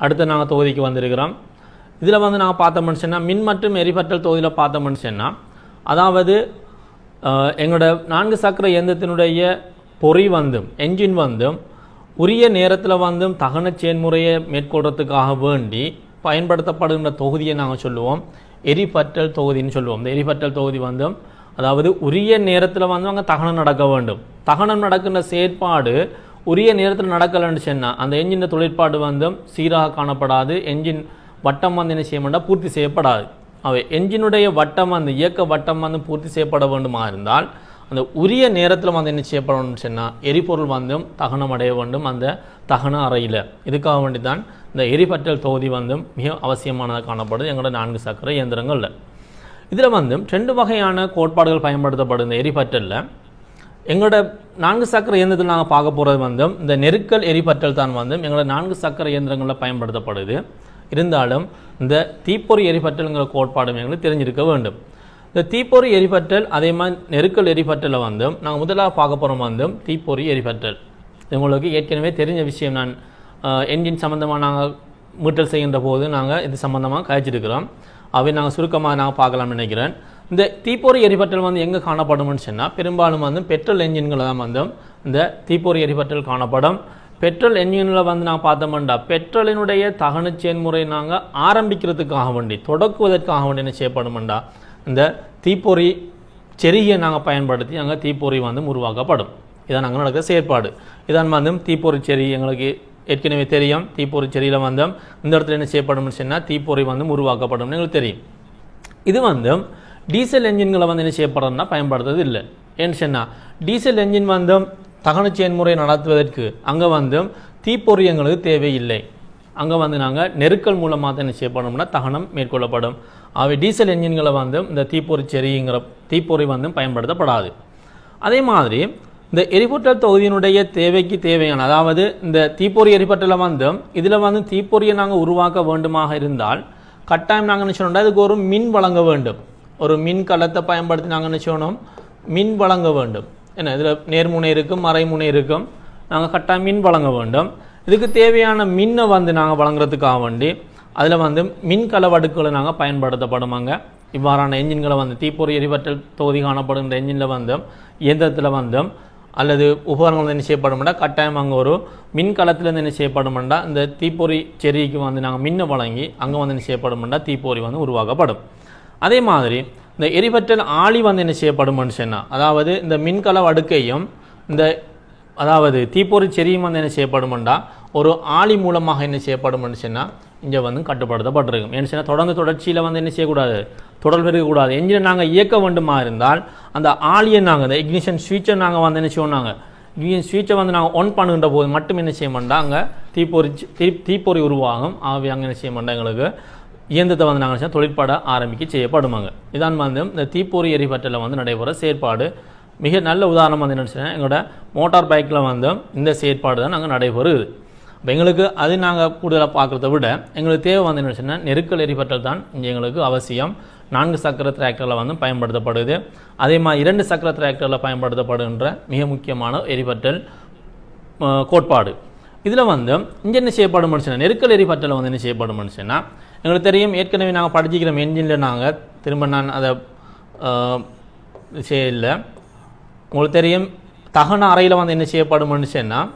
அடுத்து நாங்கள் தொகுதிக்கு வந்திருக்கிறோம் இதில் வந்து நாங்கள் பார்த்தோம்னு சொன்னால் மின் மற்றும் எரிபற்றல் தொகுதியில் பார்த்தோம்னு சொன்னால் அதாவது அஹ், எங்களோட நான்கு சக்கர இயந்திரத்தினுடைய பொறி வந்தும் என்ஜின் வந்தும் உரிய நேரத்தில் வந்தும் தகன செயல்முறையை மேற்கொள்றதுக்காக வேண்டி பயன்படுத்தப்படுகின்ற தொகுதியை நாங்கள் சொல்லுவோம் எரிபற்றல் தொகுதின்னு சொல்லுவோம் இந்த எரிபற்றல் தொகுதி வந்தும் அதாவது உரிய நேரத்தில் வந்து அங்கே தகனம் நடக்க வேண்டும் தகனம் நடக்கின்ற செயற்பாடு உரிய நேரத்தில் நடக்கலைன்னு சொன்னால் அந்த என்ஜின் தொழிற்பாடு வந்தும் சீராக காணப்படாது என்ஜின் வட்டம் வந்து என்ன செய்ய மாட்டா பூர்த்தி செய்யப்படாது அவை என்ஜினுடைய வட்டம் வந்து இயக்க வட்டம் வந்து பூர்த்தி செய்யப்பட வேண்டுமா இருந்தால் அந்த உரிய நேரத்தில் வந்து என்ன செய்யப்படணும்னு சொன்னால் எரிபொருள் வந்தும் தகனம் அடைய வேண்டும் அந்த தகன அறையில் இதுக்காக வேண்டி தான் இந்த எரிபற்றல் தொகுதி வந்தும் மிக அவசியமானதாக காணப்படுது எங்களோட நான்கு சக்கர இயந்திரங்களில் இதில் வந்து ரெண்டு வகையான கோட்பாடுகள் பயன்படுத்தப்படும் இந்த எரிபற்றலில் எங்களோட நான்கு சக்கர இயந்திரத்தில் நாங்கள் பார்க்க போகிறது வந்து இந்த நெருக்கல் எரிபற்றல் தான் வந்து எங்களோட நான்கு சக்கர இயந்திரங்களில் பயன்படுத்தப்படுது இருந்தாலும் இந்த தீப்பொறி எரிபற்றல்ங்கிற கோட்பாடும் எங்களுக்கு தெரிஞ்சிருக்க வேண்டும் இந்த தீப்பொறி எரிபற்றல் அதே மாதிரி நெருக்கல் எரிபற்றலை வந்து நாங்கள் முதலாக பார்க்க போகிறோம் வந்து தீப்பொறி எரிபற்றல் இது உங்களுக்கு ஏற்கனவே தெரிஞ்ச விஷயம் நான் என்ஜின் சம்மந்தமாக நாங்கள் மீட்டல் செய்கின்ற போது நாங்கள் இது சம்மந்தமாக கழிச்சிருக்கிறோம் அவை நாங்கள் சுருக்கமாக நாங்கள் பார்க்கலாம்னு நினைக்கிறேன் இந்த தீப்பொறி எரிபற்றல் வந்து எங்கே காணப்படும்னு சொன்னால் பெரும்பாலும் வந்து பெட்ரோல் என்ஜின்களை தான் வந்து இந்த தீப்பொறி எரிபற்றல் காணப்படும் பெட்ரோல் என்ஜினில் வந்து நான் பார்த்தோம்னா பெட்ரோலினுடைய தகன செயல்முறை நாங்கள் ஆரம்பிக்கிறதுக்காக வேண்டி தொடக்குவதற்காக வேண்டி என்ன செய்யப்படும்டா இந்த தீப்பொறி செடியை நாங்கள் பயன்படுத்தி அங்கே தீப்பொறி வந்து உருவாக்கப்படும் இதான் நாங்கள் நடக்கிற செயற்பாடு இதான் வந்து தீப்பொறி செடி எங்களுக்கு ஏற்கனவே தெரியும் தீப்பொறி செடியில் வந்து இந்த இடத்துல என்ன செய்யப்படும்னு சொன்னால் தீப்பொறி வந்து உருவாக்கப்படும்னு எங்களுக்கு தெரியும் இது வந்து டீசல் என்ஜின்களை வந்து என்ன செய்யப்படுறதுனா பயன்படுத்துறது இல்லை ஏன்னு சொன்னால் டீசல் என்ஜின் வந்து தகன செயல்முறை நடத்துவதற்கு அங்கே வந்து தீப்பொறி எங்களுக்கு தேவையில்லை அங்கே வந்து நாங்கள் நெருக்கல் மூலமாக தான் என்ன செய்யப்படும்னா தகனம் மேற்கொள்ளப்படும் அவை டீசல் என்ஜின்களை வந்து இந்த தீப்பொறி செரிங்கிற தீப்பொறி வந்து பயன்படுத்தப்படாது அதே மாதிரி இந்த எரிபொட்டல் தொகுதியினுடைய தேவைக்கு தேவையான அதாவது இந்த தீப்பொறி எரிபொட்டலை வந்து இதில் வந்து தீப்பொறியை நாங்கள் உருவாக்க வேண்டுமாக இருந்தால் கட்டாயம் நாங்கள் என்ன செய்யணும்னா இதுக்கு ஒரு மின் வழங்க வேண்டும் ஒரு மின் கலத்தை பயன்படுத்தி நாங்கள் என்ன செய்யணும் மின் வழங்க வேண்டும் என்ன இதில் நேர்முனை இருக்கும் மறைமுனை இருக்கும் நாங்கள் கட்டாயம் மின் வழங்க வேண்டும் இதுக்கு தேவையான மின்னை வந்து நாங்கள் வழங்குறதுக்காக வேண்டி அதில் வந்து மின் கலவடுக்களை நாங்கள் பயன்படுத்தப்படுமாங்க இவ்வாறான என்ஜின்களை வந்து தீப்பொறி எரிபற்றல் தொகுதி காணப்படுகின்ற என்ஜினில் வந்து இயந்திரத்தில் வந்து அல்லது உபகரணங்கள் என்ன செய்யப்படும்னா கட்டாயம் அங்கே ஒரு மின் களத்திலேருந்து என்ன செய்யப்படும்னா இந்த தீப்பொறி செடிக்கு வந்து நாங்கள் மின்னை வழங்கி அங்கே வந்து என்ன செய்யப்படும்னா தீப்பொறி வந்து உருவாக்கப்படும் அதே மாதிரி இந்த எரிபற்றல் ஆளி வந்து என்ன செய்யப்படும்னு சொன்னால் அதாவது இந்த மின்கல அடுக்கையும் இந்த அதாவது தீப்பொறி செடியும் வந்து என்ன செய்யப்படும்டா ஒரு ஆளி மூலமாக என்ன செய்யப்படும்னு சொன்னால் இங்கே வந்து கட்டுப்படுத்தப்பட்டிருக்கும் ஏன்னு சொன்னால் தொடர்ந்து தொடர்ச்சியில் வந்து என்ன செய்யக்கூடாது தொடர் இருக்கக்கூடாது என்ஜினை நாங்கள் இயக்க வேண்டுமா இருந்தால் அந்த ஆளியை நாங்கள் இந்த இக்னிஷன் ஸ்விட்சை நாங்கள் வந்து என்ன செய்வோம் நாங்கள் இக்னிஷன் ஸ்விட்சை வந்து நாங்கள் ஆன் பண்ணுகின்ற போது மட்டும் என்ன செய்ய மாட்டோம் அங்கே தீப்பொறி தீ தீப்பொறி உருவாகும் ஆகவே அங்கே என்ன செய்ய மாட்டோம் எங்களுக்கு இயந்திரத்தை வந்து நாங்கள் செய்ய தொழிற்பாட ஆரம்பிக்க செய்யப்படுமாங்க இதான் வந்து இந்த தீப்பொறி எரிபற்றில் வந்து நடைபெற செயற்பாடு மிக நல்ல உதாரணம் வந்து என்ன சொன்னால் எங்களோட மோட்டார் பைக்கில் வந்து இந்த செயற்பாடு தான் நாங்கள் நடைபெறுது இப்போ எங்களுக்கு அது நாங்கள் கூடுதலாக பார்க்குறத விட எங்களுக்கு தேவை வந்து என்ன சொன்னால் நெருக்கல் எரிபற்றல் தான் இங்கே எங்களுக்கு அவசியம் நான்கு சக்கர டிராக்டரில் வந்து பயன்படுத்தப்படுது அதே மாதிரி இரண்டு சக்கர டிராக்டரில் பயன்படுத்தப்படுகின்ற மிக முக்கியமான எரிபற்றல் அஹ், கோட்பாடு இதில் வந்து இங்கே என்ன செய்யப்படும் சொன்னால் நெருக்கல் எரிபற்றல் வந்து என்ன செய்யப்படும் சொன்னால் எங்களுக்கு தெரியும் ஏற்கனவே நாங்கள் படிச்சிக்கிறோம் என்ஜினில் நாங்கள் திரும்ப நான் அதை அஹ், செய்யல உங்களுக்கு தெரியும் தகன அறையில் வந்து என்ன செய்யப்படும்னு சொன்னால்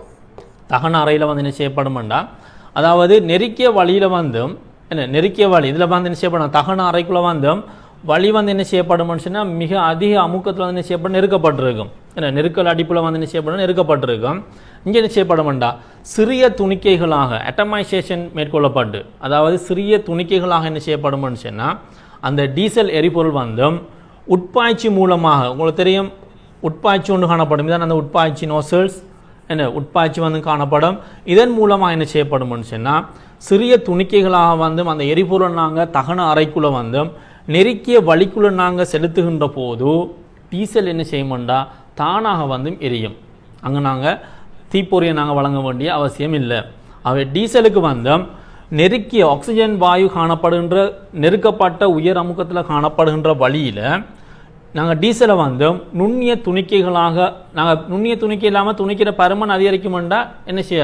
தகன அறையில் வந்து என்ன செய்யப்படுமெண்டா அதாவது நெருக்கிய வழியில் வந்து என்ன நெருக்கிய வழி இதில் வந்து என்ன செய்யப்படும் தகன அறைக்குள்ளே வந்து வழி வந்து என்ன செய்யப்படும்னு சொன்னால் மிக அதிக அமுக்கத்தில் வந்து என்ன செய்யப்படும் நெருக்கப்பட்டிருக்கும் என்ன நெருக்கல் அடிப்பில் வந்து என்ன செய்யப்படும் நெருக்கப்பட்டிருக்கும் இங்கே என்ன செய்யப்படுமெண்டா சிறிய துணிக்கைகளாக அட்டமைசேஷன் மேற்கொள்ளப்பட்டு அதாவது சிறிய துணிக்கைகளாக என்ன செய்யப்படும்னு சொன்னால் அந்த டீசல் எரிபொருள் வந்து உட்பாய்ச்சி மூலமாக உங்களுக்கு தெரியும் உட்பாய்ச்சி ஒன்று காணப்படும் இதான் அந்த உட்பாய்ச்சி நோசல்ஸ் என்ன உட்பாய்ச்சி வந்து காணப்படும் இதன் மூலமாக என்ன செய்யப்படும்னு சொன்னால் சிறிய துணிக்கைகளாக வந்து அந்த எரிபொருள் நாங்கள் தகன அறைக்குள்ளே வந்து நெருக்கிய வழிக்குள்ளே நாங்கள் செலுத்துகின்ற போது டீசல் என்ன செய்யும்டா தானாக வந்து எரியும் அங்கே நாங்கள் தீப்பொறியை நாங்கள் வழங்க வேண்டிய அவசியம் இல்லை அவை டீசலுக்கு வந்து நெருக்கிய ஆக்சிஜன் வாயு காணப்படுகின்ற நெருக்கப்பட்ட உயர் அமுக்கத்தில் காணப்படுகின்ற வழியில் நாங்கள் டீசலை வந்து நுண்ணிய துணிக்கைகளாக நாங்கள் நுண்ணிய துணிக்கை இல்லாமல் துணிக்கிற பருமன் அதிகரிக்குமெண்டா என்ன செய்யாது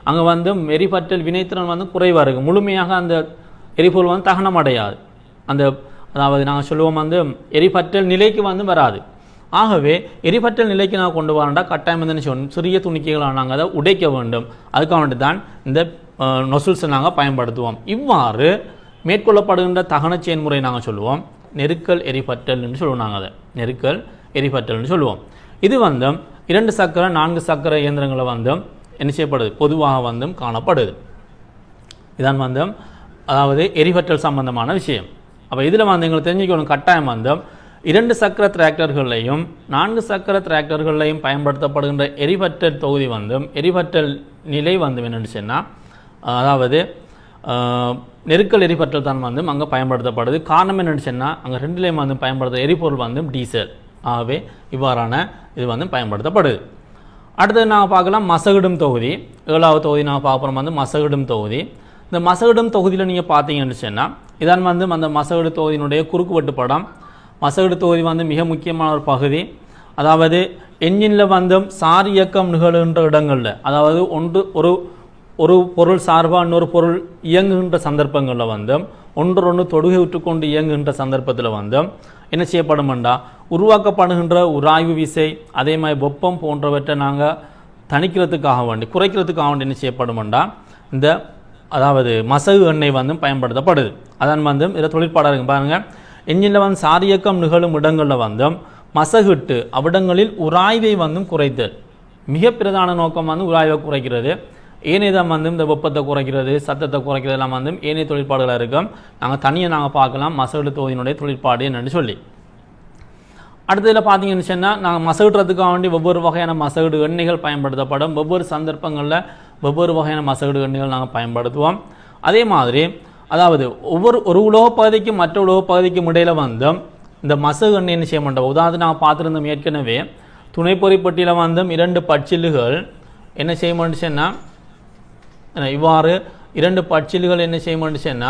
அங்கே வந்து எரிபற்றல் வினைத்திறன் வந்து குறைவாக இருக்குது முழுமையாக அந்த எரிபொருள் வந்து தகனம் அடையாது அந்த அதாவது நாங்கள் சொல்லுவோம் வந்து எரிபற்றல் நிலைக்கு வந்து வராது ஆகவே எரிபற்றல் நிலைக்கு நான் கொண்டு வரேன்டா கட்டாயம் வந்து என்ன செய்யணும் சிறிய துணிக்கைகளாக நாங்கள் அதை உடைக்க வேண்டும் அதுக்காக வேண்டி தான் இந்த நொசுல்ஸை நாங்கள் பயன்படுத்துவோம் இவ்வாறு மேற்கொள்ளப்படுகின்ற தகன செயல்முறை நாங்கள் சொல்லுவோம் நெருக்கல் எரிபற்றல்னு சொல்லுவோம் நாங்கள் அதை நெருக்கல் எரிபற்றல்னு சொல்லுவோம் இது வந்து இரண்டு சக்கர நான்கு சக்கர இயந்திரங்களை வந்து என்ன செய்யப்படுது பொதுவாக வந்து காணப்படுது இதான் வந்து அதாவது எரிபற்றல் சம்பந்தமான விஷயம் அப்போ இதில் வந்து எங்களுக்கு தெரிஞ்சுக்கணும் கட்டாயம் வந்து இரண்டு சக்கர டிராக்டர்களையும் நான்கு சக்கர டிராக்டர்களையும் பயன்படுத்தப்படுகின்ற எரிபற்றல் தொகுதி வந்து எரிபற்றல் நிலை வந்து என்னென்னு சொன்னால் அதாவது ஆஹ், நெருக்கல் எரிபற்றல் தான் வந்து அங்கே பயன்படுத்தப்படுது காரணம் என்னென்னு சொன்னால் அங்கே ரெண்டுலேயும் வந்து பயன்படுத்த எரிபொருள் வந்து டீசல் ஆகவே இவ்வாறான இது வந்து பயன்படுத்தப்படுது அடுத்தது நாங்கள் பார்க்கலாம் மசகிடும் தொகுதி ஏழாவது தொகுதி நாங்கள் பார்க்குறோம் வந்து மசகிடும் தொகுதி இந்த மசகிடும் தொகுதியில் நீங்கள் பார்த்தீங்கன்னு சொன்னால் இதான் வந்து அந்த மசகிடு தொகுதியினுடைய குறுக்குவெட்டு படம் மசகிடு தொகுதி வந்து மிக முக்கியமான ஒரு பகுதி அதாவது என்ஜினில் வந்து சார் இயக்கம் நிகழ்கின்ற இடங்களில் அதாவது ஒன்று ஒரு ஒரு பொருள் சார்பாக இன்னொரு பொருள் இயங்குகின்ற சந்தர்ப்பங்களில் வந்து ஒன்றொன்று தொடுகை விட்டுக்கொண்டு இயங்குகின்ற சந்தர்ப்பத்தில் வந்து என்ன செய்யப்படுமெண்டா உருவாக்கப்படுகின்ற உராய்வு விசை அதே மாதிரி வெப்பம் போன்றவற்றை நாங்கள் தணிக்கிறதுக்காக வேண்டி குறைக்கிறதுக்காக வேண்டி என்ன செய்யப்படுமெண்டா இந்த அதாவது மசகு எண்ணெய் வந்து பயன்படுத்தப்படுது அதான் வந்து இதில் தொழிற்பாடாக இருக்கு பாருங்கள் என்ஜினில் வந்து சாரியக்கம் நிகழும் இடங்களில் வந்து மசகிட்டு அவ்விடங்களில் உராய்வை வந்து குறைத்தல் மிக பிரதான நோக்கம் வந்து உராய்வை குறைக்கிறது ஏனைதான் வந்து இந்த வெப்பத்தை குறைக்கிறது சத்தத்தை குறைக்கிறது எல்லாம் வந்து ஏனைய தொழிற்பாடுகளாக இருக்கும் நாங்கள் தனியாக நாங்கள் பார்க்கலாம் மசகுடு தொகுதியினுடைய தொழிற்பாடு என்னன்னு சொல்லி அடுத்ததில் பார்த்தீங்கன்னு சொன்னால் நாங்கள் மசகுடுறதுக்காக வேண்டி ஒவ்வொரு வகையான மசகுடு எண்ணெய்கள் பயன்படுத்தப்படும் ஒவ்வொரு சந்தர்ப்பங்களில் ஒவ்வொரு வகையான மசகுடு எண்ணெய்கள் நாங்கள் பயன்படுத்துவோம் அதே மாதிரி அதாவது ஒவ்வொரு ஒரு உலோக பகுதிக்கும் மற்ற உலோக பகுதிக்கும் இடையில வந்து இந்த மசகு எண்ணெய் என்ன செய்ய மாட்டோம் உதாரணத்துக்கு நாங்கள் பார்த்துருந்தோம் ஏற்கனவே துணைப்பொறிப்பட்டியில் வந்து இரண்டு பச்சில்லுகள் என்ன செய்ய மாட்டுச்சுன்னா இவ்வாறு இரண்டு பச்சில்லுகள் என்ன செய்ய மாட்டுச்சுன்னா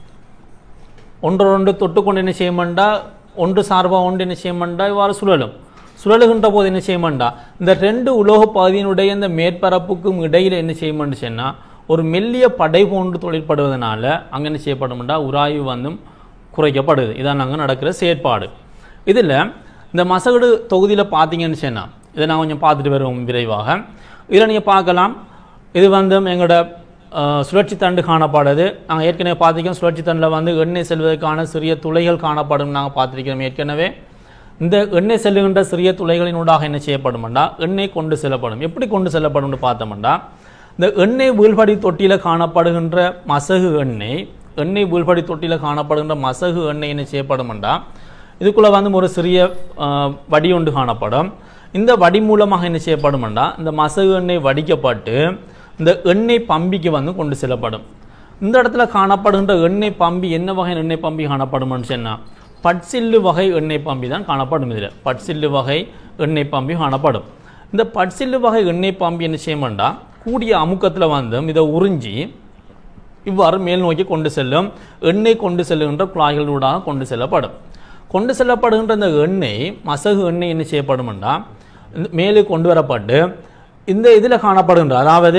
ஒன்றொன்று தொட்டுக்கொண்டு என்ன செய்யமாண்டா ஒன்று சார்பாக ஒன்று என்ன செய்யமாண்டா இவ்வாறு சுழலும் சுழலுகின்ற போது என்ன செய்யமாண்டா இந்த ரெண்டு உலோக பகுதியினுடைய இந்த மேற்பரப்புக்கும் இடையில் என்ன செய்யமாண்டுச்சுன்னா ஒரு மெல்லிய படை போன்று தொழிற்படுவதனால அங்கே என்ன செய்யப்படும்டா உராய்வு வந்து குறைக்கப்படுது இதான் நாங்கள் நடக்கிற செயற்பாடு இதில் இந்த மசகடு தொகுதியில் பார்த்தீங்கன்னு சொன்னால் இதை நான் கொஞ்சம் பார்த்துட்டு வருவோம் விரைவாக இதில் நீங்கள் பார்க்கலாம் இது வந்து எங்களோட அஹ், சுழற்சி தண்டு காணப்படுது நாங்கள் ஏற்கனவே பார்த்திருக்கோம் சுழற்சி தண்டில் வந்து எண்ணெய் செல்வதற்கான சிறிய துளைகள் காணப்படும் நாங்கள் பார்த்துருக்கிறோம் ஏற்கனவே இந்த எண்ணெய் செல்லுகின்ற சிறிய துளைகளினூடாக என்ன செய்யப்படும்டா எண்ணெய் கொண்டு செல்லப்படும் எப்படி கொண்டு செல்லப்படும்னு பார்த்தோம்டா இந்த எண்ணெய் வீழ்படி தொட்டியில் காணப்படுகின்ற மசகு எண்ணெய் எண்ணெய் வீழ்படி தொட்டியில் காணப்படுகின்ற மசகு எண்ணெய் என்ன செய்யப்படும்டா இதுக்குள்ளே வந்து ஒரு சிறிய அஹ், வடி ஒன்று காணப்படும் இந்த வடி மூலமாக என்ன செய்யப்படும்டா இந்த மசகு எண்ணெய் வடிக்கப்பட்டு இந்த எண்ணெய் பம்பிக்கு வந்து கொண்டு செல்லப்படும் இந்த இடத்துல காணப்படுகின்ற எண்ணெய் பம்பி என்ன வகை எண்ணெய் பம்பி காணப்படும்னு சொன்னால் பட்சில்லு வகை எண்ணெய் பம்பி தான் காணப்படும் இதில் பட்சில்லு வகை எண்ணெய் பம்பி காணப்படும் இந்த பட்சில்லு வகை எண்ணெய் பம்பி என்ன செய்யமாண்டா கூடிய அமுக்கத்தில் வந்து இதை உறிஞ்சி இவ்வாறு மேல் நோக்கி கொண்டு செல்லும் எண்ணெய் கொண்டு செல்லுகின்ற குழாய்களூடாக கொண்டு செல்லப்படும் கொண்டு செல்லப்படுகின்ற இந்த எண்ணெய் மசகு எண்ணெய் என்ன செய்யப்படும்னா இந்த மேலே கொண்டு வரப்பட்டு இந்த இதில் காணப்படுகின்ற அதாவது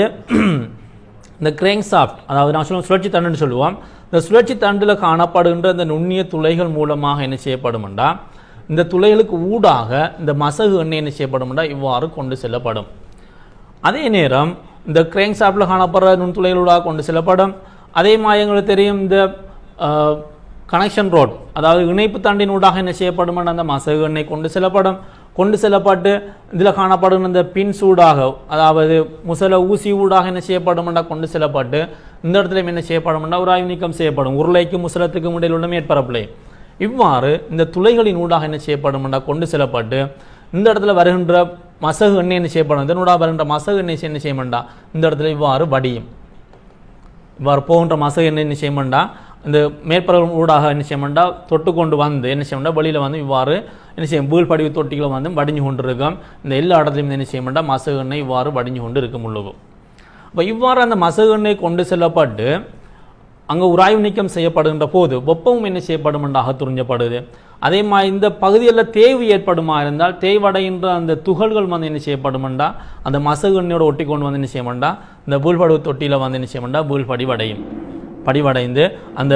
இந்த கிரேங் சாஃப்ட் அதாவது நான் சொல்லுவோம் சுழற்சி தண்டுன்னு சொல்லுவோம் இந்த சுழற்சி தண்டில் காணப்படுகின்ற இந்த நுண்ணிய துளைகள் மூலமாக என்ன செய்யப்படும்டா இந்த துளைகளுக்கு ஊடாக இந்த மசகு எண்ணெய் என்ன செய்யப்படும்டா இவ்வாறு கொண்டு செல்லப்படும் அதே நேரம் இந்த கிரேங் ஷாப்பில் காணப்படுற நுண்துளைகளூடாக கொண்டு செல்லப்படும் அதே மாதிரி எங்களுக்கு தெரியும் இந்த கனெக்ஷன் ரோட் அதாவது இணைப்பு தண்டினூடாக என்ன செய்யப்படும் அந்த மசகு எண்ணெய் கொண்டு செல்லப்படும் கொண்டு செல்லப்பட்டு இதில் காணப்படும் இந்த பின் சூடாக அதாவது முசல ஊசி ஊடாக என்ன செய்யப்படும்னா கொண்டு செல்லப்பட்டு இந்த இடத்துல என்ன செய்யப்படும்னா ஒரு ஆய்வு நீக்கம் செய்யப்படும் உருளைக்கும் முசலத்துக்கும் இடையில் உள்ள மேற்பரப்பிலே இவ்வாறு இந்த துளைகளின் ஊடாக என்ன செய்யப்படும்னா கொண்டு செல்லப்பட்டு இந்த இடத்துல வருகின்ற மசகு எண்ணெய் என்ன செய்யப்படும் இதனூடாக வருகின்ற மசகு எண்ணெய் என்ன செய்யமாண்டா இந்த இடத்துல இவ்வாறு வடியும் இவ்வாறு போகின்ற மசகு என்ன என்ன செய்யமாண்டா இந்த மேற்பரப்பு ஊடாக என்ன செய்யமாண்டா தொட்டு கொண்டு வந்து என்ன செய்யமாண்டா வெளியில் வந்து இவ்வாறு என்ன செய்யும் வீழ்படிவு தொட்டிகளை வந்து வடிஞ்சு கொண்டு இருக்கும் இந்த எல்லா இடத்துலையும் என்ன செய்யமாண்டா மசகு எண்ணெய் இவ்வாறு வடிஞ்சு கொண்டு இருக்கும் உள்ளது அப்போ இவ்வாறு அந்த மசகு எண்ணெய் கொண்டு செல்லப்பட்டு அங்கே உராய்வு நீக்கம் செய்யப்படுகின்ற போது வெப்பமும் என்ன செய்யப்படும் என்று அகத்துறிஞ்சப்படுது அதே மாதிரி இந்த பகுதியில் தேய்வு ஏற்படுமா இருந்தால் தேய்வடைகின்ற அந்த துகள்கள் வந்து என்ன செய்யப்படுமெண்டா அந்த மசகு எண்ணெயோட ஒட்டி கொண்டு வந்து என்ன செய்யமெண்டா இந்த பூல்படுவு தொட்டியில் வந்து என்ன செய்யமெண்டா பூல் படிவடையும் படிவடைந்து அந்த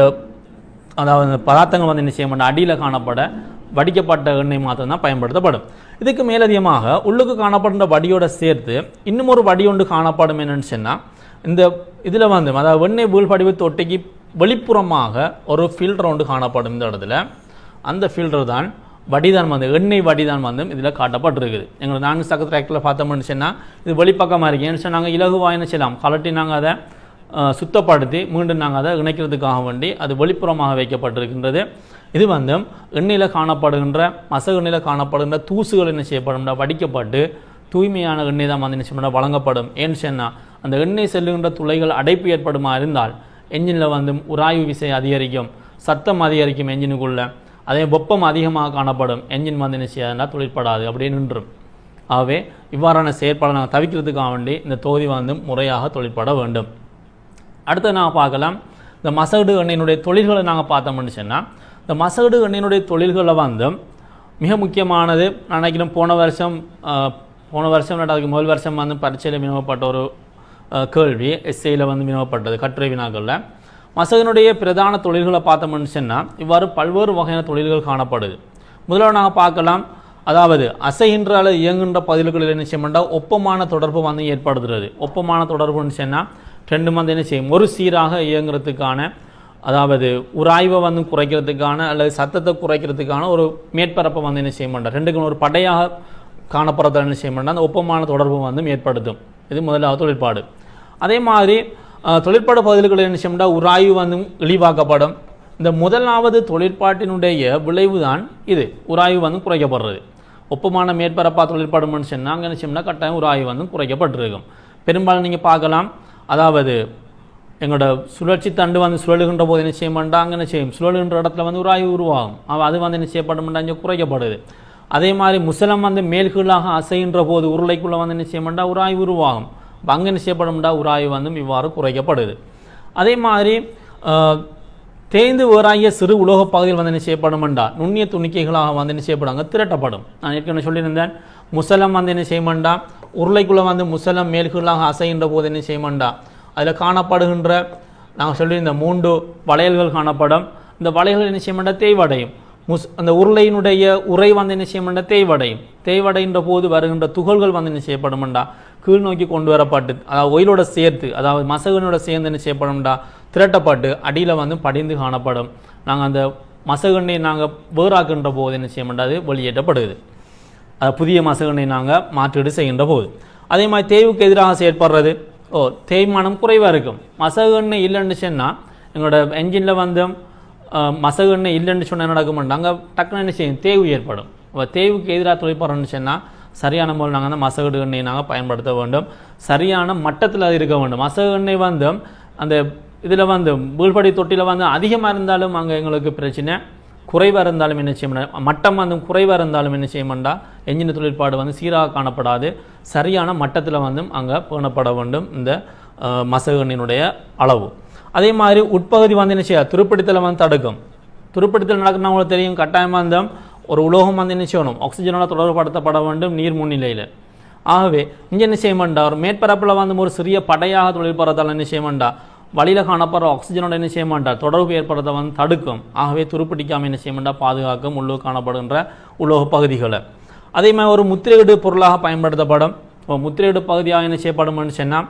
அதாவது அந்த பதார்த்தங்கள் வந்து என்ன செய்யமெண்டா அடியில் காணப்பட வடிக்கப்பட்ட எண்ணெய் மாத்திரம் தான் பயன்படுத்தப்படும் இதுக்கு மேலதிகமாக உள்ளுக்கு காணப்படுற வடியோட சேர்த்து இன்னும் ஒரு வடி ஒன்று காணப்படும் என்னன்னு சொன்னால் இந்த இதில் வந்து அதாவது வெண்ணெய் பூல் படிவு தொட்டிக்கு வெளிப்புறமாக ஒரு ஃபில்டர் ஒன்று காணப்படும் இந்த இடத்துல அந்த ஃபில்டர் தான் வடிதான் வந்து எண்ணெய் வடிதான் வந்து இதில் காட்டப்பட்டிருக்குது எங்களுக்கு நான்கு சக்கர டிராக்டரில் பார்த்தோம்னு சொன்னால் இது வெளிப்பக்கமாக இருக்கு ஏன்னு சொன்னா நாங்கள் இலகுவாக என்ன செய்யலாம் கலட்டி நாங்கள் அதை அஹ், சுத்தப்படுத்தி மீண்டும் நாங்கள் அதை இணைக்கிறதுக்காக வேண்டி அது வெளிப்புறமாக வைக்கப்பட்டிருக்கின்றது இது வந்து எண்ணெயில் காணப்படுகின்ற மசகு எண்ணெயில் காணப்படுகின்ற தூசுகள் என்ன செய்யப்படும்னா வடிக்கப்பட்டு தூய்மையான எண்ணெய் தான் வந்து என்ன செய்யப்படும் வழங்கப்படும் ஏன்னு சொன்னால் அந்த எண்ணெய் செல்லுகின்ற துளைகள் அடைப்பு ஏற்படுமா இருந்தால் என்ஜினில் வந்து உராய்வு விசை அதிகரிக்கும் சத்தம் அதிகரிக்கும் என்ஜினுக்குள்ள அதே வெப்பம் அதிகமாக காணப்படும் என்ஜின் வந்து என்ன செய்யாதுன்னா தொழிற்படாது அப்படியே நின்றும் ஆகவே இவ்வாறான செயற்பாடை நாங்கள் தவிர்க்கிறதுக்காக வேண்டி இந்த தொகுதி வந்து முறையாக தொழிற்பட வேண்டும் அடுத்து நான் பார்க்கலாம் இந்த மசகடு எண்ணெயினுடைய தொழில்களை நாங்கள் பார்த்தோம்னு சொன்னால் இந்த மசகடு எண்ணெயினுடைய தொழில்களை வந்து மிக முக்கியமானது நான் நினைக்கிறேன் போன வருஷம் ஆஹ், போன வருஷம் இல்லாட்டி அதுக்கு முதல் வருஷம் வந்து பரீட்சையில் வினவப்பட்ட ஒரு ஆஹ், கேள்வி எஸ்ஐயில் வந்து வினவப்பட்டது கட்டுரை வினாக்களில் மசகனுடைய பிரதான தொழில்களை பார்த்தோம்னு சொன்னால் இவ்வாறு பல்வேறு வகையான தொழில்கள் காணப்படுது முதல்ல நாங்கள் பார்க்கலாம் அதாவது அசைகின்ற அல்லது இயங்குகின்ற பதில்களில் என்ன செய்யணும்னா ஒப்பமான தொடர்பு வந்து ஏற்படுத்துறது ஒப்பமான தொடர்புன்னு சொன்னால் ரெண்டு வந்து என்ன செய்யும் ஒரு சீராக இயங்குறதுக்கான அதாவது உராய்வை வந்து குறைக்கிறதுக்கான அல்லது சத்தத்தை குறைக்கிறதுக்கான ஒரு மேற்பரப்பை வந்து என்ன செய்ய மாட்டார் ரெண்டுக்கும் ஒரு படையாக காணப்படுறத என்ன செய்ய மாட்டார் அந்த ஒப்பமான தொடர்பு வந்து ஏற்படுத்தும் இது முதலாவது தொழிற்பாடு அதே மாதிரி அஹ், தொழிற்பாடு பகுதிகளில் என்ன செய்யணும்னா உராய்வு வந்து இழிவாக்கப்படும் இந்த முதலாவது தொழிற்பாட்டினுடைய விளைவு தான் இது உராய்வு வந்து குறைக்கப்படுறது ஒப்பமான மேற்பரப்பா தொழிற்பாடுன்னு சொன்னால் அங்கே என்ன செய்யணும்னா கட்டாயம் உராய்வு வந்து குறைக்கப்பட்டிருக்கும் பெரும்பாலும் நீங்கள் பார்க்கலாம் அதாவது எங்களோட சுழற்சி தண்டு வந்து சுழலுகின்ற போது என்ன செய்ய மாட்டா அங்கே என்ன செய்யும் சுழலுகின்ற இடத்துல வந்து உராய்வு உருவாகும் அவ- அது வந்து என்ன செய்யப்படும் இங்கே குறைக்கப்படுது அதே மாதிரி முசலம் வந்து மேல்கீழாக அசைகின்ற போது உருளைக்குள்ளே வந்து என்ன செய்ய மாட்டா உராய்வு உருவாகும் அப்ப அங்கே என்ன செய்யப்படும்டா உராய்வு வந்து இவ்வாறு குறைக்கப்படுது அதே மாதிரி ஆஹ், தேய்ந்து வேறாகிய சிறு உலோக பகுதியில் வந்து என்ன செய்யப்படுமெண்டா நுண்ணிய துணிக்கைகளாக வந்து என்ன செய்யப்படுவாங்க திரட்டப்படும் நான் ஏற்கனவே சொல்லியிருந்தேன் முசலம் வந்து என்ன செய்யமாண்டா உருளைக்குள்ளே வந்து முசலம் மேல்கீழாக அசைகின்ற போது என்ன செய்யமாண்டா அதில் காணப்படுகின்ற நாங்கள் சொல்லியிருந்த மூன்று வளையல்கள் காணப்படும் இந்த வளையல்கள் என்ன செய்யமாண்டா தேய்வடையும் முஸ் அந்த உருளையினுடைய உரை வந்து என்ன செய்யமாண்டா தேய்வடையும் தேய்வடைகின்ற போது வருகின்ற துகள்கள் வந்து என்ன செய்யப்படுமெண்டா கீழ் நோக்கி கொண்டு வரப்பட்டு அதாவது ஒயிலோட சேர்த்து அதாவது மசகனோட சேர்ந்து என்ன செய்யப்படும்டா திரட்டப்பட்டு அடியில் வந்து படிந்து காணப்படும் நாங்கள் அந்த மசகண்ணை நாங்கள் வேறாக்குன்ற போது என்ன செய்ய மாட்டோம் அது வெளியேற்றப்படுது அது புதிய மசகண்ணை நாங்கள் மாற்றீடு செய்கின்ற போது அதே மாதிரி தேய்வுக்கு எதிராக செயற்படுறது ஓ தேய்மானம் குறைவாக இருக்கும் மசகு எண்ணெய் இல்லைன்னு சொன்னால் எங்களோட என்ஜினில் வந்து அஹ், மசகு எண்ணெய் இல்லைன்னு சொன்னால் என்ன நடக்க மாட்டோம் அங்கே டக்குன்னு என்ன செய்யும் தேய்வு ஏற்படும் அப்போ தேய்வுக்கு எதிராக தொழிற்படுறோம்னு சொன்னால் சரியான முறையில் நாங்கள் அந்த மசகடு எண்ணெயை நாங்கள் பயன்படுத்த வேண்டும் சரியான மட்டத்தில் அது இருக்க வேண்டும் மசகு எண்ணெய் வந்து அந்த இதில் வந்து வீழ்படி தொட்டியில் வந்து அதிகமாக இருந்தாலும் அங்கே எங்களுக்கு பிரச்சனை குறைவாக இருந்தாலும் என்ன செய்ய முடியாது மட்டம் வந்து குறைவாக இருந்தாலும் என்ன செய்ய மாட்டா என்ஜின் தொழிற்பாடு வந்து சீராக காணப்படாது சரியான மட்டத்தில் வந்து அங்கே பேணப்பட வேண்டும் இந்த அஹ், மசகு எண்ணெயினுடைய அளவு அதே மாதிரி உட்பகுதி வந்து என்ன செய்ய துருப்பிடித்தலை வந்து தடுக்கும் துருப்பிடித்தல் நடக்குன்னா உங்களுக்கு தெரியும் கட்டாயமாக இந்த ஒரு உலோகம் வந்து என்ன செய்யணும் ஆக்சிஜனோட தொடர்புபடுத்தப்பட வேண்டும் நீர் முன்னிலையில் ஆகவே இங்கே என்ன செய்ய மாட்டா ஒரு மேற்பரப்பில் வந்து ஒரு சிறிய படையாக தொழிற்படுறதால என்ன செய்ய மாட்டா வழியில் காணப்படுற ஆக்சிஜனோட என்ன செய்ய மாட்டா தொடர்பு ஏற்படுறதை வந்து தடுக்கும் ஆகவே துருப்பிடிக்காமல் என்ன செய்ய மாட்டா பாதுகாக்கும் உள்ளூர் காணப்படுகின்ற உலோக பகுதிகளை அதே மாதிரி ஒரு முத்திரையீடு பொருளாக பயன்படுத்தப்படும் இப்போ முத்திரையீடு பகுதியாக என்ன செய்யப்படும்னு சொன்னால்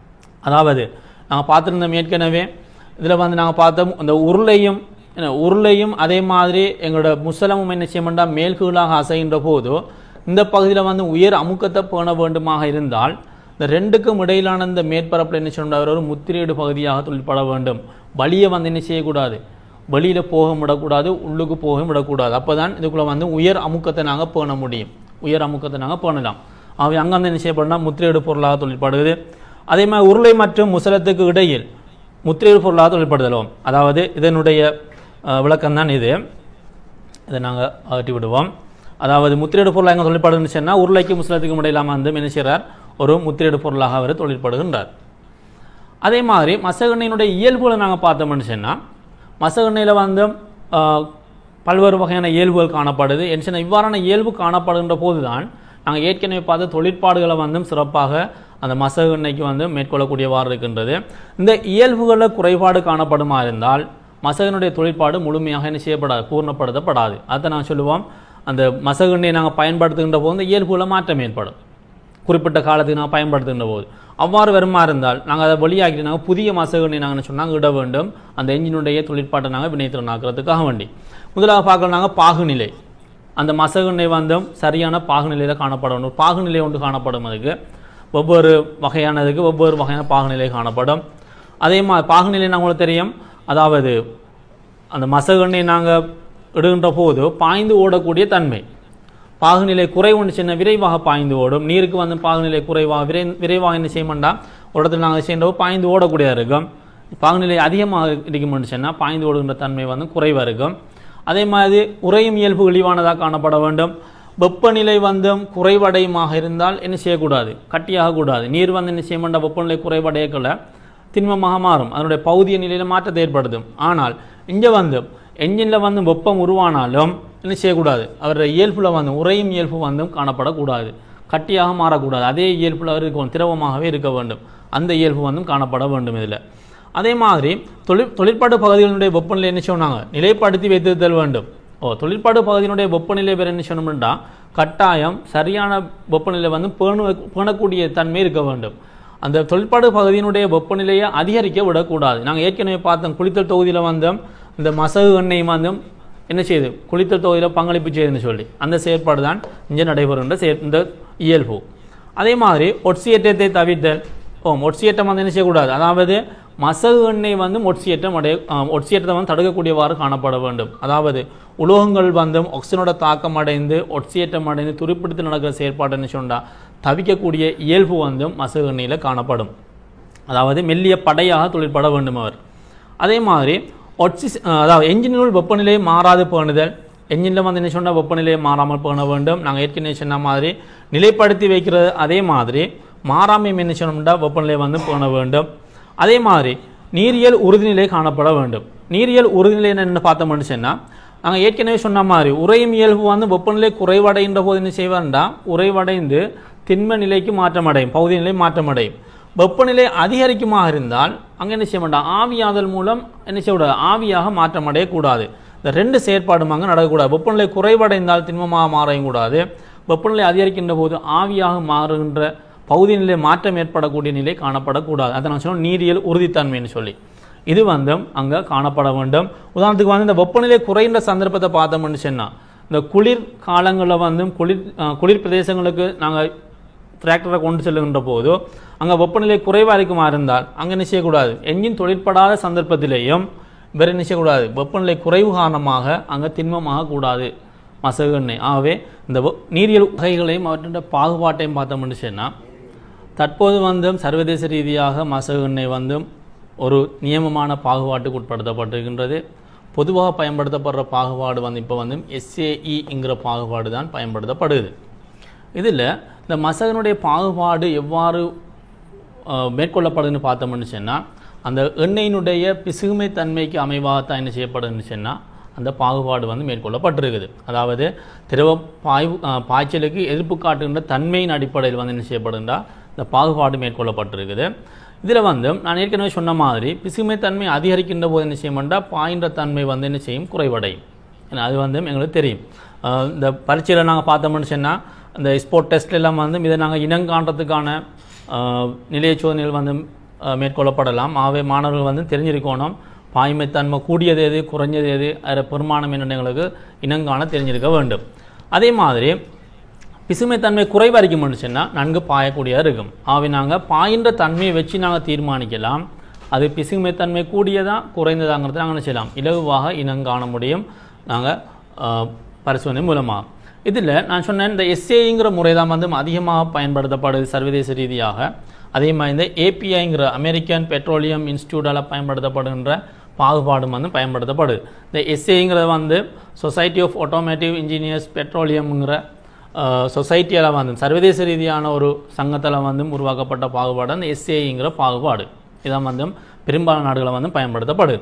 அதாவது நாங்கள் பார்த்துருந்தோம் ஏற்கனவே இதில் வந்து நாங்கள் பார்த்தோம் அந்த உருளையும் என்ன உருளையும் அதே மாதிரி எங்களோட முசலமும் என்ன செய்ய வேண்டாம் மேல்கீழாக அசைகின்ற போது இந்த பகுதியில் வந்து உயர் அமுக்கத்தை பேண வேண்டுமாக இருந்தால் இந்த ரெண்டுக்கும் இடையிலான இந்த மேற்பரப்பில் என்ன செய்யணும் ஒரு முத்திரையீடு பகுதியாக தொழிற்பட வேண்டும் வழியை வந்து என்ன செய்யக்கூடாது வெளியில் போக விடக்கூடாது உள்ளுக்கு போக விடக்கூடாது அப்போ தான் இதுக்குள்ளே வந்து உயர் அமுக்கத்தை நாங்கள் பேண முடியும் உயர் அமுக்கத்தை நாங்கள் பேணலாம் அவை அங்கே வந்து என்ன செய்யப்படும்னா முத்திரையீடு பொருளாக தொழிற்படுது அதே மாதிரி உருளை மற்றும் முசலத்துக்கு இடையில் முத்திரையீடு பொருளாக தொழிற்படுதலும் அதாவது இதனுடைய விளக்கம் தான் இது இதை நாங்கள் அகற்றி விடுவோம் அதாவது முத்திரையீடு பொருளாக எங்கே தொழிற்படுதுன்னு சொன்னால் உருளைக்கும் முசலத்துக்கும் இடையிலாம வந்து என்ன செய்கிறார் ஒரு முத்திரையீடு பொருளாக அவர் தொழிற்படுகின்றார் அதே மாதிரி மசகண்ணையினுடைய இயல்புகளை நாங்கள் பார்த்தோம்னு சொன்னால் மசகண்ணையில் வந்து ஆஹ், பல்வேறு வகையான இயல்புகள் காணப்படுது என்ன சொன்னா, இவ்வாறான இயல்பு காணப்படுகின்ற போது தான் நாங்கள் ஏற்கனவே பார்த்த தொழிற்பாடுகளை வந்தும் சிறப்பாக அந்த மசகு எண்ணெய்க்கு வந்து மேற்கொள்ளக்கூடியவாறு இருக்கின்றது இந்த இயல்புகளில் குறைபாடு காணப்படுமா இருந்தால் மசகனுடைய தொழிற்பாடு முழுமையாக என்ன செய்யப்படாது பூர்ணப்படுத்தப்படாது அதை நான் சொல்லுவோம் அந்த மசகு எண்ணெயை நாங்கள் பயன்படுத்துகின்ற போது இந்த இயல்புகளில் மாற்றம் ஏற்படும் குறிப்பிட்ட காலத்துக்கு நான் பயன்படுத்துகின்ற போது அவ்வாறு வருமா இருந்தால் நாங்கள் அதை வெளியாக்கிட்டு நாங்கள் புதிய மசகுனை நாங்கள் என்ன சொன்னாங்க இட வேண்டும் அந்த எஞ்சினுடைய தொழிற்பாட்டை நாங்கள் வினைத்திறனாக்கிறதுக்காக வேண்டி முதலாக பார்க்கலாம் நாங்கள் பாகுநிலை அந்த மசகுனை வந்து சரியான பாகுநிலையில் காணப்படணும் ஒரு பாகுநிலை ஒன்று காணப்படும் அதுக்கு ஒவ்வொரு வகையானதுக்கு ஒவ்வொரு வகையான பாகுநிலை காணப்படும் அதே மாதிரி பாகுநிலை நம்மளுக்கு தெரியும் அதாவது அந்த மசகண்ணை நாங்கள் இடுகின்ற போது பாய்ந்து ஓடக்கூடிய தன்மை பாகுநிலை குறைவுன்னு சின்ன விரைவாக பாய்ந்து ஓடும் நீருக்கு வந்து பாகுநிலை குறைவாக விரை விரைவாக என்ன செய்யமாட்டா ஒரு இடத்துல நாங்கள் செய்யறப்போ பாய்ந்து ஓடக்கூடியதாக இருக்கும் பாகுநிலை அதிகமாக இருக்கும்னு சொன்னால் பாய்ந்து ஓடுகின்ற தன்மை வந்து குறைவாக இருக்கும் அதே மாதிரி உறையும் இயல்பு இழிவானதாக காணப்பட வேண்டும் வெப்பநிலை வந்து குறைவடையுமாக இருந்தால் என்ன செய்யக்கூடாது கட்டியாக கூடாது நீர் வந்து என்ன செய்ய மாட்டா வெப்பநிலை குறைவடையக்குள்ள திண்மமாக மாறும் அதனுடைய பௌதிய நிலையில் மாற்றத்தை ஏற்படுத்தும் ஆனால் இங்கே வந்து என்ஜினில் வந்து வெப்பம் உருவானாலும் என்ன செய்யக்கூடாது அவருடைய இயல்பில் வந்து உறையும் இயல்பு வந்து காணப்படக்கூடாது கட்டியாக மாறக்கூடாது அதே இயல்பில் அவர் இருக்கும் திரவமாகவே இருக்க வேண்டும் அந்த இயல்பு வந்து காணப்பட வேண்டும் இதில் அதே மாதிரி தொழில் தொழிற்பாடு பகுதிகளினுடைய வெப்பநிலை என்ன சொன்னாங்க நிலைப்படுத்தி வைத்திருத்தல் வேண்டும் ஓ தொழிற்பாடு பகுதியினுடைய வெப்பநிலை வேறு என்ன சொன்னோம்னா கட்டாயம் சரியான வெப்பநிலை வந்து பேணு பேணக்கூடிய தன்மை இருக்க வேண்டும் அந்த தொழிற்பாடு பகுதியினுடைய வெப்பநிலையை அதிகரிக்க விடக்கூடாது நாங்கள் ஏற்கனவே பார்த்தோம் குளித்தல் தொகுதியில் வந்தோம் இந்த மசகு எண்ணெய் வந்து என்ன செய்யுது குளித்தல் தொகுதியில் பங்களிப்பு செய்யுதுன்னு சொல்லி அந்த செயற்பாடு தான் இங்கே நடைபெறுகின்ற செய இந்த இயல்பு அதே மாதிரி ஒட்சியேற்றத்தை தவிர்த்தல் ஓ ஒட்சியேற்றம் வந்து என்ன செய்யக்கூடாது அதாவது மசகு எண்ணெய் வந்து ஒட்சியேற்றம் அடைய ஆ, ஒட்சியேற்றத்தை வந்து தடுக்கக்கூடியவாறு காணப்பட வேண்டும் அதாவது உலோகங்கள் வந்து ஆக்சிஜனோட தாக்கம் அடைந்து ஒட்சியேற்றம் அடைந்து துருப்பிடித்து நடக்கிற செயற்பாடுன்னு சொன்னால் தவிக்கக்கூடிய இயல்பு வந்து மசகு எண்ணெயில் காணப்படும் அதாவது மெல்லிய படையாக தொழிற்பட வேண்டும் அவர் அதே மாதிரி ஒட்சி அதாவது என்ஜினுள் வெப்பநிலை மாறாது பேணுதல் என்ஜினில் வந்து என்ன சொன்னால் வெப்பநிலையை மாறாமல் பேண வேண்டும் நாங்கள் ஏற்கனவே சொன்ன மாதிரி நிலைப்படுத்தி வைக்கிறது அதே மாதிரி மாறாமை என்ன சொன்னோம்னா வெப்பநிலை வந்து பேண வேண்டும் அதே மாதிரி நீரியல் உறுதிநிலை காணப்பட வேண்டும் நீரியல் உறுதிநிலை என்ன பார்த்தோம்னு சொன்னால் நாங்கள் ஏற்கனவே சொன்ன மாதிரி உறையும் இயல்பு வந்து வெப்பநிலை குறைவடைகின்ற போது என்ன செய்வார்னா உறைவடைந்து திண்ம நிலைக்கு மாற்றமடையும் பகுதி நிலை மாற்றமடையும் வெப்பநிலை அதிகரிக்குமாக இருந்தால் அங்கே என்ன செய்ய மாட்டோம் ஆவியாதல் மூலம் என்ன செய்யக்கூடாது ஆவியாக மாற்றமடையக்கூடாது இந்த ரெண்டு செயற்பாடும் அங்கே நடக்கக்கூடாது வெப்பநிலை குறைவடைந்தால் திண்மமாக மாறவும் கூடாது வெப்பநிலை அதிகரிக்கின்ற போது ஆவியாக மாறுகின்ற பகுதி நிலை மாற்றம் ஏற்படக்கூடிய நிலை காணப்படக்கூடாது அதை நான் சொன்னோம் நீரியல் உறுதித்தன்மைன்னு சொல்லி இது வந்து அங்கே காணப்பட வேண்டும் உதாரணத்துக்கு வந்து இந்த வெப்பநிலை குறைந்த சந்தர்ப்பத்தை பார்த்தோம்னு சொன்னால் இந்த குளிர் காலங்களில் வந்து குளிர் அஹ், குளிர் பிரதேசங்களுக்கு நாங்கள் டிராக்டரை கொண்டு செல்லுகின்ற போது அங்கே வெப்பநிலை குறைவாக இருக்குமா இருந்தால் அங்கே என்ன செய்யக்கூடாது என்ஜின் தொழிற்படாத சந்தர்ப்பத்திலேயும் வேறு என்ன செய்யக்கூடாது வெப்பநிலை குறைவு காரணமாக அங்கே திண்மமாக கூடாது மசகு எண்ணெய் ஆகவே இந்த வெ- நீரியல் வகைகளையும் அவற்றின் பாகுபாட்டையும் பார்த்தோம்னு சொன்னால் தற்போது வந்து சர்வதேச ரீதியாக மசகு எண்ணெய் வந்து ஒரு நியமமான பாகுபாட்டுக்கு உட்படுத்தப்பட்டிருக்கின்றது பொதுவாக பயன்படுத்தப்படுற பாகுபாடு வந்து இப்போ வந்து எஸ்ஏஇங்கிற பாகுபாடு தான் பயன்படுத்தப்படுது இதில் இந்த மசகனுடைய பாகுபாடு எவ்வாறு அஹ், மேற்கொள்ளப்படுதுன்னு பார்த்தோம்னு சொன்னால் அந்த எண்ணெயினுடைய பிசுகுமை தன்மைக்கு அமைவாகத்தான் என்ன செய்யப்படுதுன்னு சொன்னால் அந்த பாகுபாடு வந்து மேற்கொள்ளப்பட்டிருக்குது அதாவது திரவ பாய்வு அஹ், பாய்ச்சலுக்கு எதிர்ப்பு காட்டுகின்ற தன்மையின் அடிப்படையில் வந்து என்ன செய்யப்படுதுன்றா இந்த பாகுபாடு மேற்கொள்ளப்பட்டிருக்குது இதில் வந்து நான் ஏற்கனவே சொன்ன மாதிரி பிசுமை தன்மை அதிகரிக்கின்ற போது என்ன செய்யமாட்டா பாயின்ற தன்மை வந்து என்ன செய்யும் குறைவடையும் ஏன்னா அது வந்து எங்களுக்கு தெரியும் அஹ் இந்த பரீட்சையில் நாங்கள் பார்த்தோம்னு சொன்னால் இந்த ஸ்போர்ட் டெஸ்ட்ல எல்லாம் வந்து இதை நாங்கள் இனங்காண்றதுக்கான அஹ், நிலைய சோதனைகள் வந்து அஹ், மேற்கொள்ளப்படலாம் ஆகவே மாணவர்கள் வந்து தெரிஞ்சிருக்கணும் பாய்மைத்தன்மை கூடியது எது குறைஞ்சது எது அதில் பெருமானம் என்னென்னு எங்களுக்கு இனங்காண தெரிஞ்சிருக்க வேண்டும் அதே மாதிரி பிசுமைத்தன்மை குறைவாக இருக்கும்னு சொன்னால் நன்கு பாயக்கூடியதாக இருக்கும் ஆகவே நாங்கள் பாயின்ற தன்மையை வச்சு நாங்கள் தீர்மானிக்கலாம் அது பிசுமைத்தன்மை கூடியதா குறைந்ததாங்கிறத நாங்கள் என்ன செய்யலாம் இலகுவாக இனங்காண முடியும் நாங்கள் பரிசோதனை மூலமாக இதில் நான் சொன்னேன் இந்த எஸ்ஏங்கிற முறை தான் வந்து அதிகமாக பயன்படுத்தப்படுது சர்வதேச ரீதியாக அதே மாதிரி இந்த ஏபிஐங்கிற அமெரிக்கன் பெட்ரோலியம் இன்ஸ்டியூட்டால் பயன்படுத்தப்படுகின்ற பாகுபாடும் வந்து பயன்படுத்தப்படுது இந்த எஸ்ஏங்கிறது வந்து சொசைட்டி ஆஃப் ஆட்டோமேட்டிவ் இன்ஜினியர்ஸ் பெட்ரோலியம்ங்கிற சொசைட்டியால் வந்து சர்வதேச ரீதியான ஒரு சங்கத்தில் வந்து உருவாக்கப்பட்ட பாகுபாடு அந்த எஸ்ஏங்கிற பாகுபாடு இதான் வந்து பெரும்பாலான நாடுகளில் வந்து பயன்படுத்தப்படுது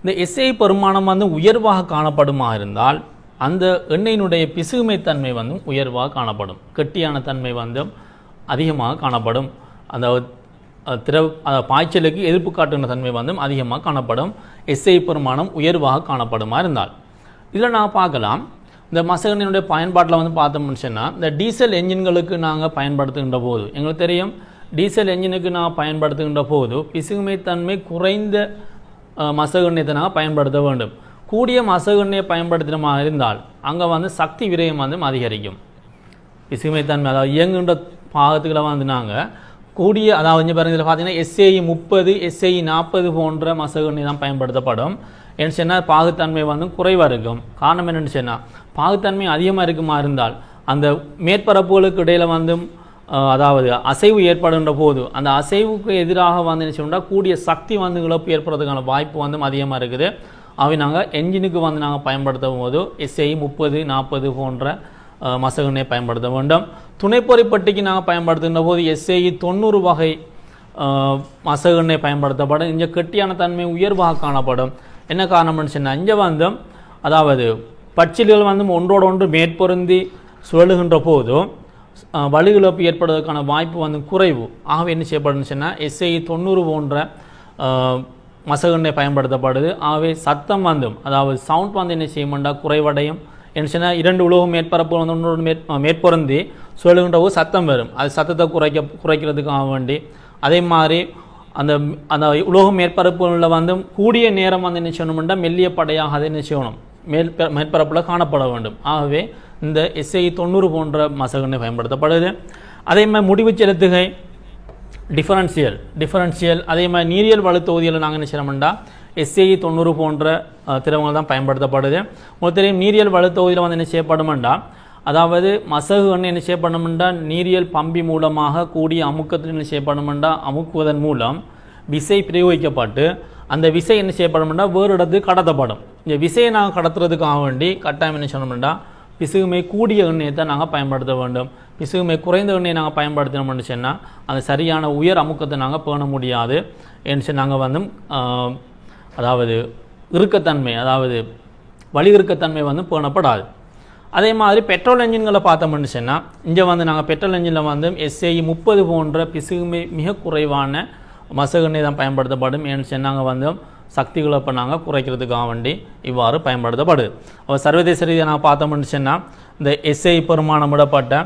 இந்த எஸ்ஐ பெருமானம் வந்து உயர்வாக காணப்படுமா இருந்தால் அந்த எண்ணெயினுடைய பிசுகுமைத்தன்மை வந்து உயர்வாக காணப்படும் கெட்டியான தன்மை வந்து அதிகமாக காணப்படும் அந்த அஹ், திர அந்த பாய்ச்சலுக்கு எதிர்ப்பு காட்டுகின்ற தன்மை வந்து அதிகமாக காணப்படும் எஸ்ஐ பெருமானம் உயர்வாக காணப்படுமா இருந்தால் இதில் நான் பார்க்கலாம் இந்த மசகனினுடைய பயன்பாட்டில் வந்து பார்த்தோம்னு சொன்னால் இந்த டீசல் என்ஜின்களுக்கு நாங்கள் பயன்படுத்துகின்ற போது எங்களுக்கு தெரியும் டீசல் என்ஜினுக்கு நான் பயன்படுத்துகின்ற போது பிசுகுமைத்தன்மை குறைந்த அஹ், மசகெண்ணெயத்தை நாங்கள் பயன்படுத்த வேண்டும் கூடிய மசகெண்ணெயை பயன்படுத்தினமா இருந்தால் அங்கே வந்து சக்தி விரயம் வந்து அதிகரிக்கும் பிசுமைத்தன்மை அதாவது இயங்குகின்ற பாகத்துக்களை வந்து நாங்கள் கூடிய அதாவது இங்கே பாருங்க இதில் பார்த்தீங்கன்னா எஸ்ஏஇ முப்பது எஸ்ஏஇ நாற்பது போன்ற மசகுண்ணி தான் பயன்படுத்தப்படும் ஏன்னு சொன்னால் பாகுத்தன்மை வந்து குறைவாக இருக்கும் காரணம் என்னென்னு சொன்னால் பாகுத்தன்மை அதிகமாக இருக்குமா இருந்தால் அந்த மேற்பரப்புகளுக்கு இடையில் வந்து அஹ், அதாவது அசைவு ஏற்படுகின்ற போது அந்த அசைவுக்கு எதிராக வந்து என்ன செய்யணும்னா கூடிய சக்தி வந்து இழப்பு ஏற்படுறதுக்கான வாய்ப்பு வந்து அதிகமாக இருக்குது அவை நாங்கள் என்ஜினுக்கு வந்து நாங்கள் பயன்படுத்தும் போது எஸ்ஐ முப்பது நாற்பது போன்ற அஹ், மசகுனை பயன்படுத்த வேண்டும் துணைப்பொறிப்பட்டிக்கு நாங்கள் பயன்படுத்துகின்ற போது எஸ்ஐ தொண்ணூறு வகை அஹ், மசகுனை பயன்படுத்தப்படும் இங்கே கெட்டியான தன்மை உயர்வாக காணப்படும் என்ன காரணம்னு சொன்னால் இங்கே வந்து அதாவது பட்சில்கள் வந்து ஒன்றோடு ஒன்று மேற்பொருந்தி சுழலுகின்ற போதும் அஹ், வலுவிழப்பு ஏற்படுவதற்கான வாய்ப்பு வந்து குறைவு ஆகவே என்ன செய்யப்படும்னு சொன்னால் எஸ்ஐ தொண்ணூறு போன்ற அஹ், மசகெண்ணை பயன்படுத்தப்படுது ஆகவே சத்தம் வந்து அதாவது சவுண்ட் வந்து என்ன செய்யும்டா குறைவடையும் என்ன சொன்னால் இரண்டு உலோக மேற்பரப்பு வந்து ஒன்றோடு மேற் மேற்பொருந்தி சொல்லுகின்ற போது சத்தம் வரும் அது சத்தத்தை குறைக்க குறைக்கிறதுக்காக வேண்டி அதே மாதிரி அந்த அந்த உலோக மேற்பரப்புகளில் வந்து கூடிய நேரம் வந்து என்ன செய்யணும்னா மெல்லிய படையாக அதை என்ன செய்யணும் மேல் மேற்பரப்பில் காணப்பட வேண்டும் ஆகவே இந்த எஸ்ஐ தொண்ணூறு போன்ற மசகெண்ணை பயன்படுத்தப்படுது அதே மாதிரி முடிவு செலுத்துகை டிஃபரன்ஷியல் டிஃபரன்ஷியல் அதே மாதிரி நீரியல் வலு தொகுதியில் நாங்கள் என்ன செய்யணும்டா எஸ்ஏஇ தொண்ணூறு போன்ற அஹ், திரவங்கள் தான் பயன்படுத்தப்படுது உங்களுக்கு தெரியும் நீரியல் வலு தொகுதியில் வந்து என்ன செய்யப்படுமெண்டா அதாவது மசகு வந்து என்ன செய்யப்படுமெண்டா நீரியல் பம்பி மூலமாக கூடிய அமுக்கத்தில் என்ன செய்யப்படுமெண்டா அமுக்குவதன் மூலம் விசை பிரயோகிக்கப்பட்டு அந்த விசை என்ன செய்யப்படுமெண்டா வேறு இடத்துக்கு கடத்தப்படும் இந்த விசையை நாங்கள் கடத்துறதுக்காக வேண்டி கட்டாயம் என்ன செய்யணும்டா பிசுகுமை கூடிய எண்ணெயை தான் நாங்கள் பயன்படுத்த வேண்டும் பிசுகுமை குறைந்த எண்ணெயை நாங்கள் பயன்படுத்தினோம்னு சொன்னால் அந்த சரியான உயர் அமுக்கத்தை நாங்கள் பேண முடியாது என்று சொல்லி நாங்கள் வந்து ஆஹ், அதாவது இறுக்கத்தன்மை அதாவது வலி இறுக்கத்தன்மை வந்து பேணப்படாது அதே மாதிரி பெட்ரோல் என்ஜின்களை பார்த்தோம்னு சொன்னால் இங்கே வந்து நாங்கள் பெட்ரோல் என்ஜினில் வந்து எஸ்ஏஇ முப்பது போன்ற பிசுகுமை மிக குறைவான மசகெண்ணை தான் பயன்படுத்தப்படும் ஏன்னு சொன்னா நாங்கள் வந்து சக்திகளை இப்போ நாங்கள் குறைக்கிறதுக்காக வேண்டி இவ்வாறு பயன்படுத்தப்படுது அப்போ சர்வதேச ரீதியாக நான் பார்த்தோம்னு சொன்னால் இந்த எஸ்ஐ பெருமானம் விடப்பட்ட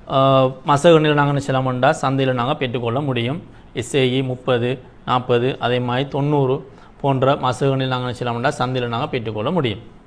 மசகெண்ணில் நாங்கள் செல்லமுண்டா சந்தையில் நாங்கள் பெற்றுக்கொள்ள முடியும் எஸ்ஏஇ முப்பது நாற்பது அதே மாதிரி தொண்ணூறு போன்ற மசகெண்ணில் நாங்கள் செல்லமுண்டா சந்தையில் நாங்கள் பெற்றுக்கொள்ள முடியும்